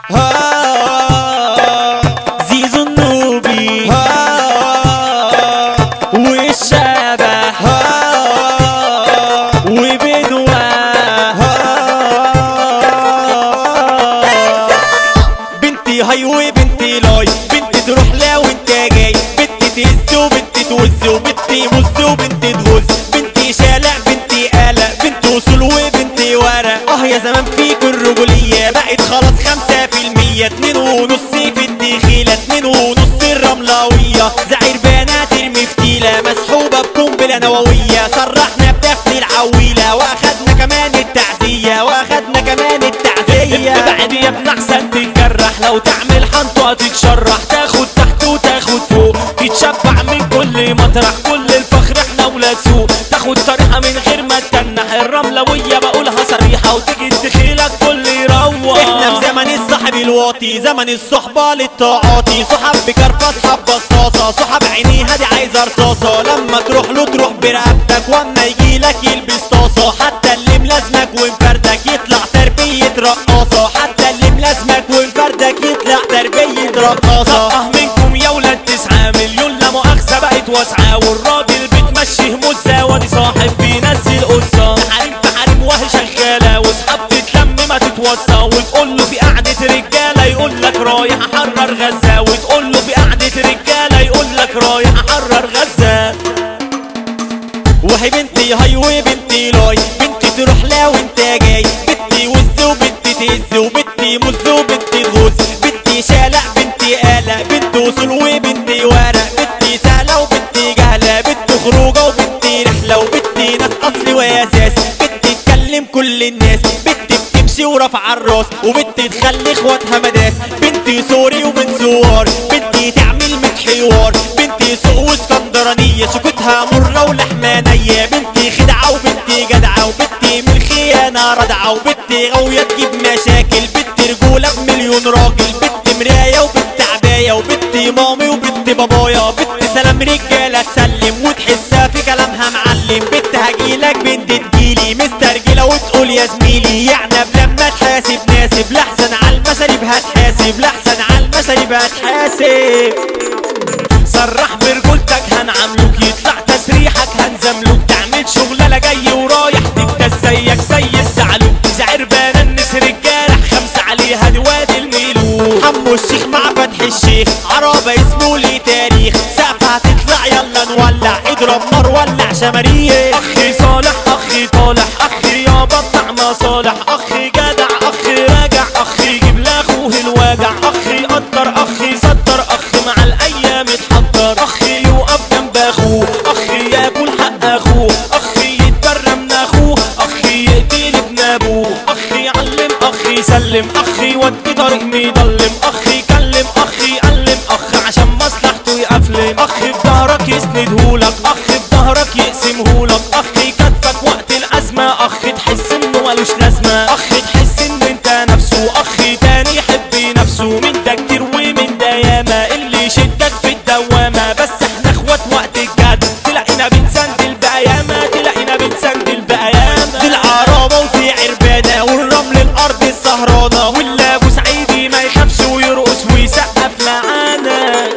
ها زيزو النوبي ها والشبه ها وبدوة بنتي هاي وبنتي لاي بنتي تروح لا وانت جاي بنتي تهز وبنتي توز وبنتي مز وبنتي تغز بنتي شالع بنتي قلق بنتي وصول وبنتي ورق اه يا زمان فيك الرجولية بقت خلاص خمسة في المية اتنين ونص في الدخيلة اتنين ونص الرملاوية زعير بنات المفتيلة مسحوبة بقنبلة نووية صرحنا بدفن العويلة واخدنا كمان التعزية واخدنا كمان التعزية ابعد يا ابن احسن تتجرح لو تعمل حنطة تتشرح تاخد تحت وتاخد فوق تتشبع من كل مطرح كل الفخر احنا ولاد سوق تاخد طريقة من غير ما تتنح الرملوية بقولها صريحة وتيجي تخيلك كل يروح احنا في زمن الصاحب الواطي زمن الصحبة للتعاطي صحاب بكرفة صحاب بصاصة صحاب عينيها دي عايزة رصاصة لما تروح له تروح برقبتك واما يجيلك يلبس طاسة حتى اللي ملازمك ومفردك يطلع تربية رقاصة حتى اللي ملازمك ومفردك يطلع تربية رقاصة اه منكم يا ولاد تسعة مليون لا مؤاخذة بقت واسعة والراجل بتمشيه مزة وادي صاحب بينزل قصة حريم في حريم وهي شغالة واصحاب تتلم ما تتوصى وتقول له في قعدة رجالة يقول لك رايح احرر غزة وتقول له في قعدة رجالة يقول لك رايح احرر غزة وهي بنتي هاي وبنتي لاي بنتي تروح لا وانت جاي بنتي وز وبنتي تهز وبنتي مز وبنتي تغوز بنتي شالع بنتي قلق بنتي وصول وبنتي ورق بنتي سهلة وبنتي جهلة بنتي خروجة وبنتي رحلة وبنتي ناس أصلي وأساس بنتي تكلم كل الناس بنتي بتمشي ورافعة الراس وبنتي تخلي اخواتها مداس بنتي سوري وبنت سوار بنتي تعمل ميت حوار بنتي سوق واسكندرانية سكوتها مرة ولحمانية بنتي خدعة وبنتي جدعة وبنتي من الخيانة ردعة وبنتي غاوية تجيب مشاكل بنتي رجولة بمليون راجل بنتي مراية وبنتي عباية وبنتي مامي وبنتي بابايا بنتي سلام رجالة تسلم وتحسها في كلامها معلم بنت هجيلك بنت تجيلي مسترجلة وتقول يا زميلي يعني لما تحاسب ناسب لحسن على المشاريب هتحاسب لحسن على المشاريب هتحاسب صرح برجولتك هنعملوك يطلع تسريحك هنزملوك تعمل شغلانه جاي ورايح تبقى زيك زي الزعلوك زعير بننس رجاله خمسه عليها دي وادي الميلوك حمو الشيخ مع فتح الشيخ عرابة اسمه ليه تاريخ سقف هتطلع يلا نولع اضرب نار ولع شماريخ اخي صالح اخي طالح اخي يابا بتاع مصالح اخي جدع اخي راجع اخي يجيب لاخوه الواجع اخي قدر اخي صدر اخي مع الايام اتحضر اخي يقف جنب اخوه اخي ياكل حق اخوه اخي يتبرى من اخوه اخي يقتل ابن ابوه اخي يعلم اخي يسلم اخي ودي طريق مضلم اخي يكلم اخي يعلم اخ عشان مصلحته يقفلم اخي في ظهرك يسندهولك اخي في ظهرك يقسمهولك اخي كتفك وقت الازمه اخي تحس انه ملوش لازمه اخي تحس ان انت نفسه اخي تاني يحب نفسه من ده كتير ومن ده ياما اللي يشدك في الدوامه بس احنا اخوات وقت الجد تلاقينا بنسندل بقيامه تلاقينا بنسندل بقيامه دي العرابة ودي عربانة والرمل الأرض السهرانة ولا ابو سعيدي ما يخافش ويرقص ويسقف معانا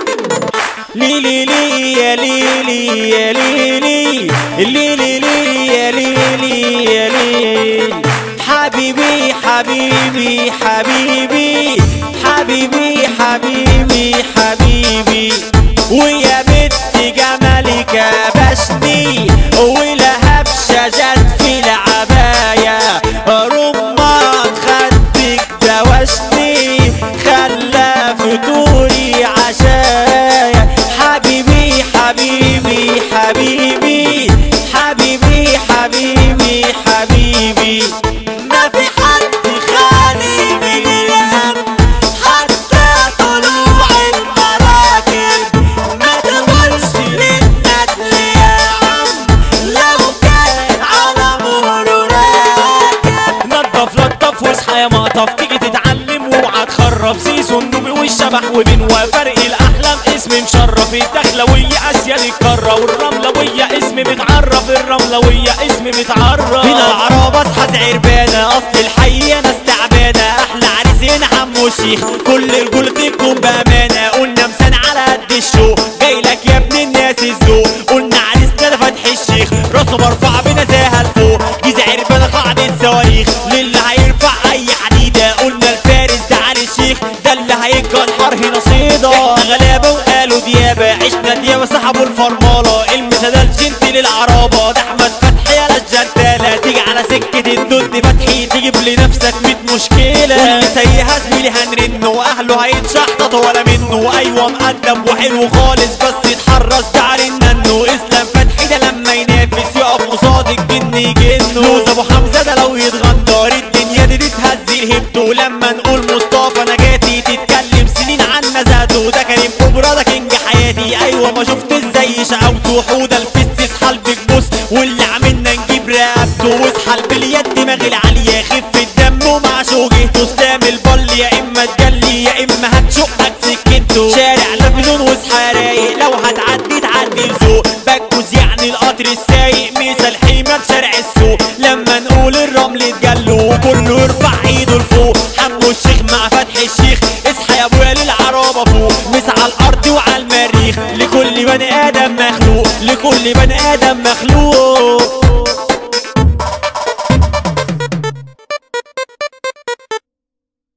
ليلي لي يا ليلي يا ليلي ليلي لي يا ليلي يا ليلي حبيبي حبيبي حبيبي حبيبي حبيبي حبيبي ويا بنت جمالك بشني ولهب شجت في العباية رمان خدك دوشني خلى فطوري عشايا حبيبي حبيبي حبيبي حبيبي حبيبي حبيبي ما في حد خالي من الهم حتى طلوع المراكب ما تقولش للنجل يا عم لو كان على مهره راكب نضف لطف واصحى يا مقطف تيجي تتعلم واوعى تخرب سيسو النوبي والشبح وبنوا فرق الاحلام اسم مشرف الدخلويه اسيا الكره والرملويه اسم متعرف الرملويه اسم متعرف هنا العرابة اصحى عربانة اصل الحي ناس تعبانة احلى عريس علينا حمو الشيخ كل رجولتكم بامانه قلنا مسان على قد الشوق جاي لك يا ابن الناس الذوق قلنا عريسنا ده فتح الشيخ راسه مرفوع بنزاهه لفوق جيزه عربانه قاعده صواريخ للي هيرفع اي حديده قلنا الفارس ده علي الشيخ ده اللي هيجي الحر هنا صيدا احنا غلابه وقالوا ديابه عشنا ديابه سحبوا الفرماله المسدال شنت للعرابه ده احمد فتحي يا الجداله تيجي على سكه الدود فتحي تجيب لنفسك 100 مشكله واللي سيها زميلي هنرنه واهله هيتشحطط ولا منه ايوه مقدم وحلو خالص بس يتحرص تعال الننو اسلام فتحي ده لما ينافس يقف قصاد الجن يجنه لوز ابو حمزه ده لو يتغدر الدنيا دي تتهز هبته لما نقول مصطفى نجاتي تتكلم سنين عن نزهته ده كريم كبرى ده كينج حياتي ايوه ما شفت ازاي شقاوته حوده الفس اسحل بتبص واللي عملنا نجيب رقبته واسحل باليد دماغ العاليه خف الدم ومع شوجهته اسلام البل يا اما تجلي يا اما هتشقك سكته شارع لافلون واصحى رايق لو هتعدي تعدي لذوق بكوز يعني القطر السايق مثال حماد شارع السوق لما نقول الرمل اتجلوا وكله يرفع ايده لفوق حمو الشيخ مع فتح الشيخ اصحى يا ابويا للعرابه فوق مس على الارض وعلى المريخ لكل بني ادم مخلوق لكل بني ادم مخلوق